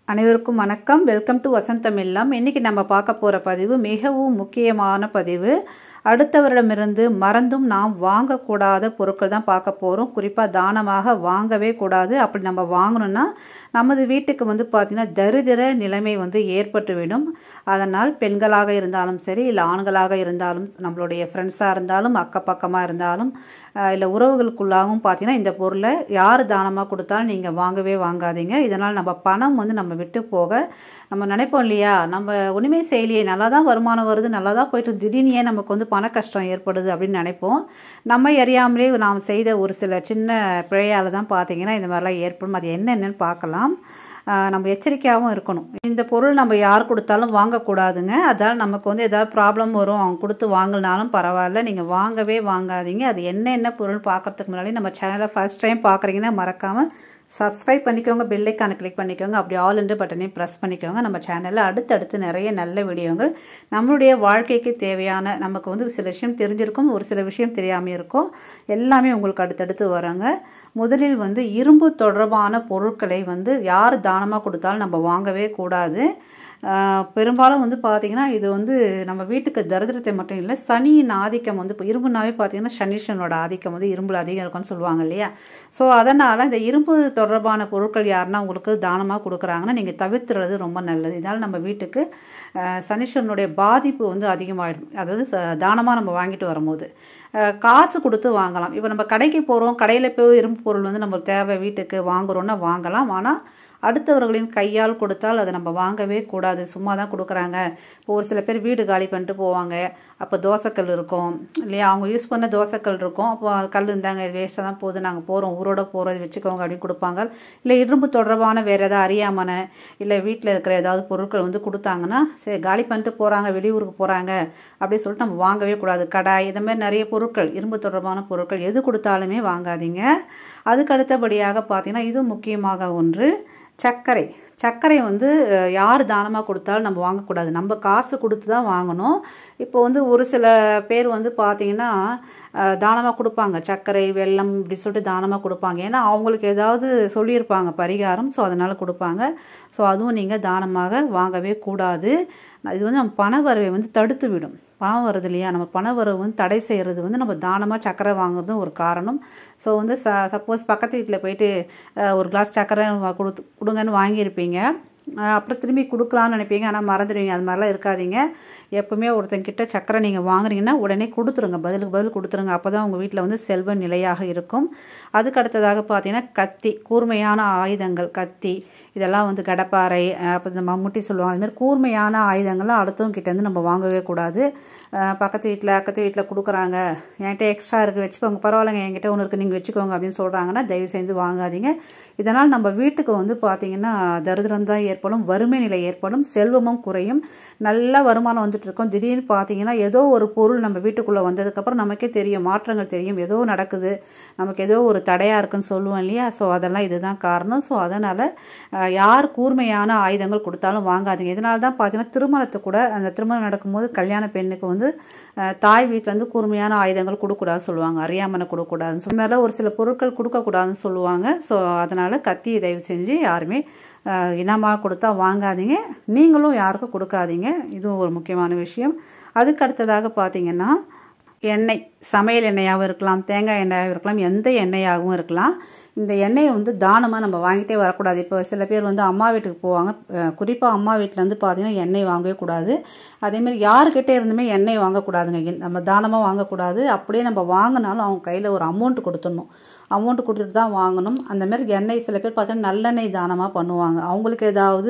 அனைவருக்கும் வணக்கம் welcome to வசந்தம் இல்லம் இன்றைக்கி நம்ம பார்க்க போகிற பதிவு மிகவும் முக்கியமான பதிவு அடுத்தவரிடமிருந்து மறந்தும் நாம் வாங்கக்கூடாத பொருட்கள் தான் பார்க்க போகிறோம் குறிப்பாக தானமாக வாங்கவே கூடாது அப்படி நம்ம வாங்கணும்னா நமது வீட்டுக்கு வந்து பார்த்திங்கன்னா தரிதிர நிலைமை வந்து ஏற்பட்டுவிடும் அதனால் பெண்களாக இருந்தாலும் சரி இல்லை ஆண்களாக இருந்தாலும் நம்மளுடைய ஃப்ரெண்ட்ஸாக இருந்தாலும் அக்கப்பக்கமாக இருந்தாலும் இல்லை உறவுகளுக்குள்ளாகவும் பார்த்தீங்கன்னா இந்த பொருளை யார் தானமாக கொடுத்தாலும் நீங்கள் வாங்கவே வாங்காதீங்க இதனால் நம்ம பணம் வந்து நம்ம விட்டு போக நம்ம நினைப்போம் இல்லையா நம்ம ஒன்றுமே செய்யலையே நல்லா தான் வருமானம் வருது நல்லா தான் போயிட்டு திடீர்னு ஏன் நமக்கு வந்து பண கஷ்டம் ஏற்படுது அப்படின்னு நினைப்போம் நம்ம அறியாமலே நாம் செய்த ஒரு சில சின்ன பிழையால் தான் பார்த்தீங்கன்னா இந்த மாதிரிலாம் ஏற்படும் அது என்னென்னு பார்க்கலாம் நம்ம எச்சரிக்கையாகவும் இருக்கணும் இந்த பொருள் நம்ம யார் கொடுத்தாலும் வாங்கக்கூடாதுங்க அதால் நமக்கு வந்து ஏதாவது ப்ராப்ளம் வரும் அவங்க கொடுத்து வாங்கினாலும் பரவாயில்ல நீங்கள் வாங்கவே வாங்காதீங்க அது என்ன என்ன பொருள் பார்க்குறதுக்கு முன்னாடி நம்ம சேனலை ஃபஸ்ட் டைம் பார்க்குறீங்கன்னா மறக்காமல் சப்ஸ்கிரைப் பண்ணிக்கோங்க பெல்லைக்கான கிளிக் பண்ணிக்கோங்க அப்படி ஆல் என்று பட்டனையும் ப்ரெஸ் பண்ணிக்கோங்க நம்ம சேனலில் அடுத்தடுத்து நிறைய நல்ல வீடியோங்கள் நம்மளுடைய வாழ்க்கைக்கு தேவையான நமக்கு வந்து சில விஷயம் தெரிஞ்சிருக்கும் ஒரு சில விஷயம் தெரியாமல் இருக்கும் எல்லாமே உங்களுக்கு அடுத்தடுத்து வராங்க முதலில் வந்து இரும்பு தொடர்பான பொருட்களை வந்து யார் தானமாக கொடுத்தாலும் நம்ம வாங்கவே கூடாது பெரும்பாலும் வந்து பார்த்திங்கன்னா இது வந்து நம்ம வீட்டுக்கு தரித்திரத்தை மட்டும் இல்லை சனியின் ஆதிக்கம் வந்து இப்போ இரும்புனாவே பார்த்திங்கன்னா சனீஸ்வரனோட ஆதிக்கம் வந்து இரும்பில் அதிகம் இருக்கும்னு சொல்லுவாங்க இல்லையா ஸோ அதனால் இந்த இரும்பு தொடர்பான பொருட்கள் யாருன்னா உங்களுக்கு தானமாக கொடுக்குறாங்கன்னா நீங்கள் தவிர்த்துறது ரொம்ப நல்லது இதனால் நம்ம வீட்டுக்கு சனீஸ்வரனுடைய பாதிப்பு வந்து அதிகமாகிடும் அதாவது தானமாக நம்ம வாங்கிட்டு வரும்போது காசு கொடுத்து வாங்கலாம் இப்போ நம்ம கடைக்கு போகிறோம் கடையில் போய் இரும்பு பொருள் வந்து நம்ம தேவை வீட்டுக்கு வாங்குகிறோன்னா வாங்கலாம் ஆனால் அடுத்தவர்களின் கையால் கொடுத்தால் அதை நம்ம வாங்கவே கூடாது சும்மா தான் கொடுக்குறாங்க இப்போ ஒரு சில பேர் வீடு காலி பண்ணிட்டு போவாங்க அப்போ தோசைக்கல் இருக்கும் இல்லையா அவங்க யூஸ் பண்ண தோசைக்கல் இருக்கும் அப்போ கல் இருந்தாங்க இது வேஸ்ட்டாக தான் போகுது நாங்கள் போகிறோம் ஊரோட போகிறது வச்சுக்கோங்க அப்படின்னு கொடுப்பாங்க இல்லை இரும்பு தொடர்பான வேறு ஏதாவது அறியாமனை இல்லை வீட்டில் இருக்கிற ஏதாவது பொருட்கள் வந்து கொடுத்தாங்கன்னா சரி காலி பண்ணிட்டு போகிறாங்க வெளியூருக்கு போகிறாங்க அப்படின்னு சொல்லிட்டு நம்ம வாங்கவே கூடாது கடாய் இந்த மாதிரி நிறைய பொருட்கள் இரும்பு தொடர்பான பொருட்கள் எது கொடுத்தாலுமே வாங்காதீங்க அதுக்கு அடுத்தபடியாக பார்த்தீங்கன்னா இது முக்கியமாக ஒன்று சர்க்கரை சர்க்கரை வந்து யார் தானமாக கொடுத்தாலும் நம்ம வாங்கக்கூடாது நம்ம காசு கொடுத்து தான் வாங்கணும் இப்போ வந்து ஒரு சில பேர் வந்து பார்த்திங்கன்னா தானமாக கொடுப்பாங்க சர்க்கரை வெல்லம் இப்படி சொல்லிட்டு தானமாக கொடுப்பாங்க ஏன்னா அவங்களுக்கு ஏதாவது சொல்லியிருப்பாங்க பரிகாரம் ஸோ அதனால் கொடுப்பாங்க ஸோ அதுவும் நீங்கள் தானமாக வாங்கவே கூடாது இது வந்து நம்ம பண வரவை வந்து தடுத்து விடும் பணம் வருது இல்லையா நம்ம பண வரவு வந்து தடை செய்கிறது வந்து நம்ம தானமாக சக்கரை வாங்குறதும் ஒரு காரணம் ஸோ வந்து ச சப்போஸ் பக்கத்து வீட்டில் போயிட்டு ஒரு கிளாஸ் சக்கரை கொடுத்து கொடுங்கன்னு வாங்கியிருப்பீங்க அப்புறம் திரும்பி கொடுக்கலான்னு நினைப்பீங்க ஆனால் மறந்துடுவீங்க அது மாதிரிலாம் இருக்காதீங்க எப்போவுமே ஒருத்தங்கிட்ட சக்கரை நீங்கள் வாங்குறீங்கன்னா உடனே கொடுத்துருங்க பதிலுக்கு பதில் கொடுத்துருங்க அப்போ தான் உங்கள் வீட்டில் வந்து செல்வ நிலையாக இருக்கும் அதுக்கு அடுத்ததாக பார்த்தீங்கன்னா கத்தி கூர்மையான ஆயுதங்கள் கத்தி இதெல்லாம் வந்து கடப்பாறை அப்போ இந்த மம்முட்டி சொல்லுவாங்க அதுமாதிரி கூர்மையான ஆயுதங்கள்லாம் அடுத்தவங்க கிட்டேருந்து நம்ம வாங்கவே கூடாது பக்கத்து வீட்டில் அக்கத்து வீட்டில் கொடுக்குறாங்க என்கிட்ட எக்ஸ்ட்ரா இருக்குது வச்சுக்கோங்க பரவாயில்லைங்க என்கிட்ட ஒன்று இருக்குது நீங்கள் வச்சுக்கோங்க அப்படின்னு சொல்கிறாங்கன்னா தயவு செய்து வாங்காதீங்க இதனால் நம்ம வீட்டுக்கு வந்து பார்த்திங்கன்னா தரித்திரம் தான் ஏற்படும் வறுமை நிலை ஏற்படும் செல்வமும் குறையும் நல்ல வருமானம் வந்துட்டு இருக்கோம் திடீர்னு பார்த்தீங்கன்னா ஏதோ ஒரு பொருள் நம்ம வீட்டுக்குள்ளே வந்ததுக்கப்புறம் நமக்கே தெரியும் மாற்றங்கள் தெரியும் ஏதோ நடக்குது நமக்கு ஏதோ ஒரு தடையாக இருக்குன்னு சொல்லுவோம் இல்லையா ஸோ அதெல்லாம் இதுதான் காரணம் ஸோ அதனால் யார் கூர்மையான ஆயுதங்கள் கொடுத்தாலும் வாங்காதீங்க இதனால தான் பார்த்தீங்கன்னா திருமணத்தை கூட அந்த திருமணம் நடக்கும்போது கல்யாண பெண்ணுக்கு வந்து தாய் வீட்டிலேருந்து கூர்மையான ஆயுதங்கள் கொடுக்கூடாதுன்னு சொல்லுவாங்க அறியாமனை கொடுக்கூடாதுன்னு சொல்லி மேலே ஒரு சில பொருட்கள் கொடுக்கக்கூடாதுன்னு சொல்லுவாங்க ஸோ அதனால் கத்தியை தயவு செஞ்சு யாருமே இனமாக கொடுத்தா வாங்காதீங்க நீங்களும் யாருக்கும் கொடுக்காதீங்க இதுவும் ஒரு முக்கியமான விஷயம் அதுக்கு அடுத்ததாக பார்த்தீங்கன்னா எண்ணெய் சமையல் எண்ணெயாகவும் இருக்கலாம் தேங்காய் எண்ணெயாகவும் இருக்கலாம் எந்த எண்ணெயாகவும் இருக்கலாம் இந்த எண்ணெயை வந்து தானமாக நம்ம வாங்கிட்டே வரக்கூடாது இப்போ சில பேர் வந்து அம்மா வீட்டுக்கு போவாங்க குறிப்பாக அம்மா வீட்டில் வந்து பார்த்திங்கன்னா எண்ணெய் வாங்கவே கூடாது அதேமாதிரி யாருக்கிட்டே இருந்துமே எண்ணெய் வாங்கக்கூடாதுங்க நம்ம தானமாக வாங்கக்கூடாது அப்படியே நம்ம வாங்கினாலும் அவங்க கையில் ஒரு அமௌண்ட் கொடுத்துடணும் அமௌண்ட் கொடுத்துட்டு தான் வாங்கணும் அந்தமாரி எண்ணெய் சில பேர் பார்த்தீங்கன்னா நல்லெண்ணெய் தானமாக பண்ணுவாங்க அவங்களுக்கு ஏதாவது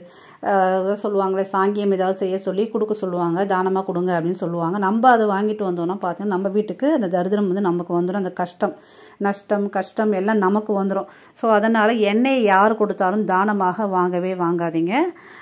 சொல்லுவாங்களே சாங்கியம் ஏதாவது செய்ய சொல்லி கொடுக்க சொல்லுவாங்க தானமாக கொடுங்க அப்படின்னு சொல்லுவாங்க நம்ம அதை வாங்கிட்டு வந்தோம்னா பார்த்தீங்கன்னா நம்ம வீட்டுக்கு அந்த தரித்திரம் வந்து நமக்கு வந்துடும் அந்த கஷ்டம் நஷ்டம் கஷ்டம் எல்லாம் நமக்கு வந்துடும் ஸோ அதனால் எண்ணெய் யார் கொடுத்தாலும் தானமாக வாங்கவே வாங்காதீங்க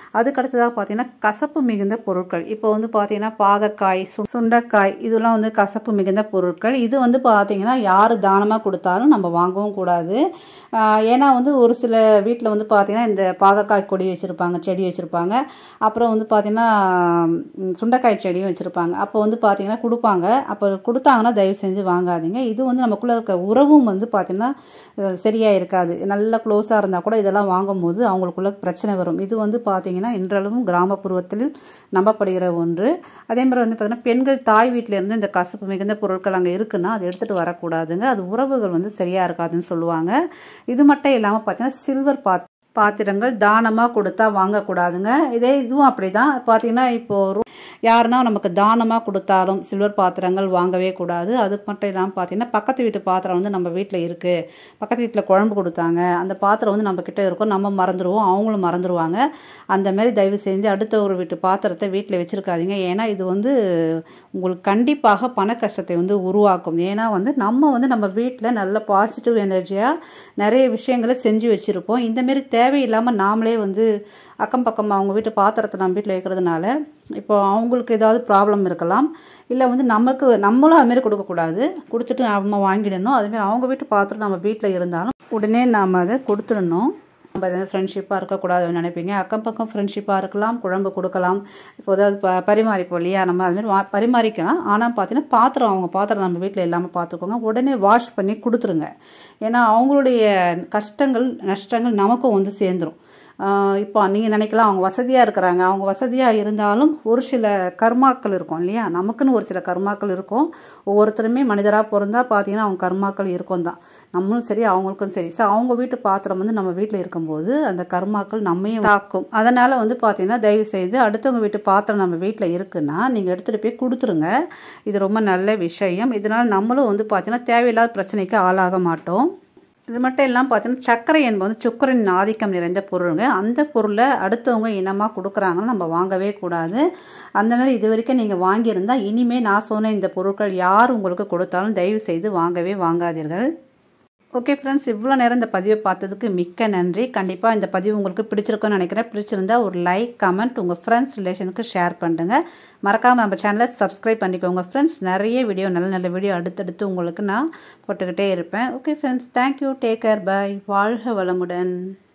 அதுக்கடுத்ததாக பார்த்தீங்கன்னா கசப்பு மிகுந்த பொருட்கள் இப்போ வந்து பார்த்தீங்கன்னா பாகக்காய் சு சுண்டைக்காய் இதெல்லாம் வந்து கசப்பு மிகுந்த பொருட்கள் இது வந்து பார்த்தீங்கன்னா யார் தானமாக கொடுத்தாலும் நம்ம வாங்கவும் கூடாது ஆஹ் ஏன்னா வந்து ஒரு சில வீட்டில் வந்து பார்த்தீங்கன்னா இந்த பாகக்காய் கொடி வச்சுருப்பாங்க செடி வச்சுருப்பாங்க அப்புறம் வந்து பார்த்தீங்கன்னா ம், சுண்டைக்காய் செடியும் வச்சுருப்பாங்க அப்போ வந்து பார்த்தீங்கன்னா கொடுப்பாங்க அப்போ கொடுத்தாங்கன்னா தயவு செஞ்சு வாங்காதீங்க இது வந்து நமக்குள்ளே இருக்க உறவும் வந்து பார்த்தீங்கன்னா அஹ், சரியா இருக்காது நல்லா க்ளோஸாக இருந்தால் கூட இதெல்லாம் வாங்கும்போது அவங்களுக்குள்ள பிரச்சனை வரும் இது வந்து பார்த்தீங்கன்னா இன்றளவும் கிராமப்புறத்தில் நம்பப்படுகிற ஒன்று அதே மாதிரி வந்து பார்த்தீங்கன்னா பெண்கள் தாய் வீட்டில இருந்து இந்த கசப்பு மிகுந்த பொருட்கள் அங்கே இருக்குன்னா அதை எடுத்துகிட்டு வரக்கூடாதுங்க அது உறவுகள் வந்து சரியாக இருக்காதுன்னு சொல்லுவாங்க இது மட்டும் இல்லாமல் பார்த்தீங்கன்னா சில்வர் பாத் பாத்திரங்கள் தானமாக கொடுத்தா வாங்கக்கூடாதுங்க இதே இதுவும் அப்படி தான் பார்த்தீங்கன்னா இப்போது யாருன்னா நமக்கு தானமாக கொடுத்தாலும் சில்வர் பாத்திரங்கள் வாங்கவே கூடாது அது மட்டும் இல்லாமல் பார்த்தீங்கன்னா பக்கத்து வீட்டு பாத்திரம் வந்து நம்ம வீட்டில் இருக்குது பக்கத்து வீட்டில் குழம்பு கொடுத்தாங்க அந்த பாத்திரம் வந்து நம்ம கிட்ட இருக்கும் நம்ம மறந்துடுவோம் அவங்களும் மறந்துடுவாங்க அந்த மாதிரி தயவு செஞ்சு அடுத்த ஒரு வீட்டு பாத்திரத்தை வீட்டில் வச்சுருக்காதீங்க ஏன்னா இது வந்து உங்களுக்கு கண்டிப்பாக பண கஷ்டத்தை வந்து உருவாக்கும் ஏன்னா வந்து நம்ம வந்து நம்ம வீட்டில் நல்ல பாசிட்டிவ் எனர்ஜியாக நிறைய விஷயங்களை செஞ்சு வச்சுருப்போம் இந்தமாரி தேவையில்லாமல் நாமளே வந்து அக்கம் பக்கம் அவங்க வீட்டு பாத்திரத்தை நம்ம வீட்டில் வைக்கிறதுனால இப்போ அவங்களுக்கு ஏதாவது ப்ராப்ளம் இருக்கலாம் இல்லை வந்து நமக்கு நம்மளும் அதுமாரி கொடுக்கக்கூடாது கொடுத்துட்டு நம்ம வாங்கிடணும் அதுமாரி அவங்க வீட்டு பாத்திரம் நம்ம வீட்டில் இருந்தாலும் உடனே நாம் அதை கொடுத்துடணும் நம்ம எதாவது ஃப்ரெண்ட்ஷிப்பாக இருக்கக்கூடாதுன்னு நினைப்பீங்க அக்கம் பக்கம் ஃப்ரெண்ட்ஷிப்பாக இருக்கலாம் குழம்பு கொடுக்கலாம் இப்போ ஏதாவது ப பரிமாறிப்போம் இல்லையா நம்ம அதுமாரி வா பரிமாறிக்கலாம் ஆனால் பார்த்தீங்கன்னா பாத்திரம் அவங்க பாத்திரம் நம்ம வீட்டில் இல்லாமல் பார்த்துக்கோங்க உடனே வாஷ் பண்ணி கொடுத்துருங்க ஏன்னா அவங்களுடைய கஷ்டங்கள் நஷ்டங்கள் நமக்கும் வந்து சேர்ந்துரும் ஆஹ் இப்போ நீங்கள் நினைக்கலாம் அவங்க வசதியாக இருக்கிறாங்க அவங்க வசதியாக இருந்தாலும் ஒரு சில கர்மாக்கள் இருக்கும் இல்லையா நமக்குன்னு ஒரு சில கர்மாக்கள் இருக்கும் ஒவ்வொருத்தருமே மனிதராக பிறந்தா பார்த்தீங்கன்னா அவங்க கர்மாக்கள் இருக்கும் தான் நம்மளும் சரி அவங்களுக்கும் சரி ஸோ அவங்க வீட்டு பாத்திரம் வந்து நம்ம வீட்டில் இருக்கும்போது அந்த கர்மாக்கள் நம்மையும் தாக்கும் அதனால் வந்து பார்த்தீங்கன்னா தயவு செய்து அடுத்தவங்க வீட்டு பாத்திரம் நம்ம வீட்டில் இருக்குன்னா நீங்கள் எடுத்துகிட்டு போய் கொடுத்துருங்க இது ரொம்ப நல்ல விஷயம் இதனால் நம்மளும் வந்து பார்த்தீங்கன்னா தேவையில்லாத பிரச்சனைக்கு ஆளாக மாட்டோம் இது மட்டும் இல்லாமல் பார்த்தீங்கன்னா சர்க்கரை என்பது வந்து சுக்கரின் ஆதிக்கம் நிறைந்த பொருளுங்க அந்த பொருளை அடுத்தவங்க இனமாக கொடுக்குறாங்கன்னு நம்ம வாங்கவே கூடாது அந்த மாதிரி இது வரைக்கும் நீங்கள் வாங்கியிருந்தால் இனிமேல் நான் சொன்ன இந்த பொருட்கள் யார் உங்களுக்கு கொடுத்தாலும் தயவு செய்து வாங்கவே வாங்காதீர்கள் ஓகே ஃப்ரெண்ட்ஸ் இவ்வளோ நேரம் இந்த பதிவை பார்த்ததுக்கு மிக்க நன்றி கண்டிப்பாக இந்த பதிவு உங்களுக்கு பிடிச்சிருக்குன்னு நினைக்கிறேன் பிடிச்சிருந்தா ஒரு லைக் கமெண்ட் உங்கள் ஃப்ரெண்ட்ஸ் ரிலேஷனுக்கு ஷேர் பண்ணுங்க மறக்காமல் நம்ம சேனலை சப்ஸ்கிரைப் பண்ணிக்கோங்க ஃப்ரெண்ட்ஸ் நிறைய வீடியோ நல்ல நல்ல வீடியோ அடுத்தடுத்து உங்களுக்கு நான் போட்டுக்கிட்டே இருப்பேன் okay friends thank you take care bye வாழ்க வளமுடன்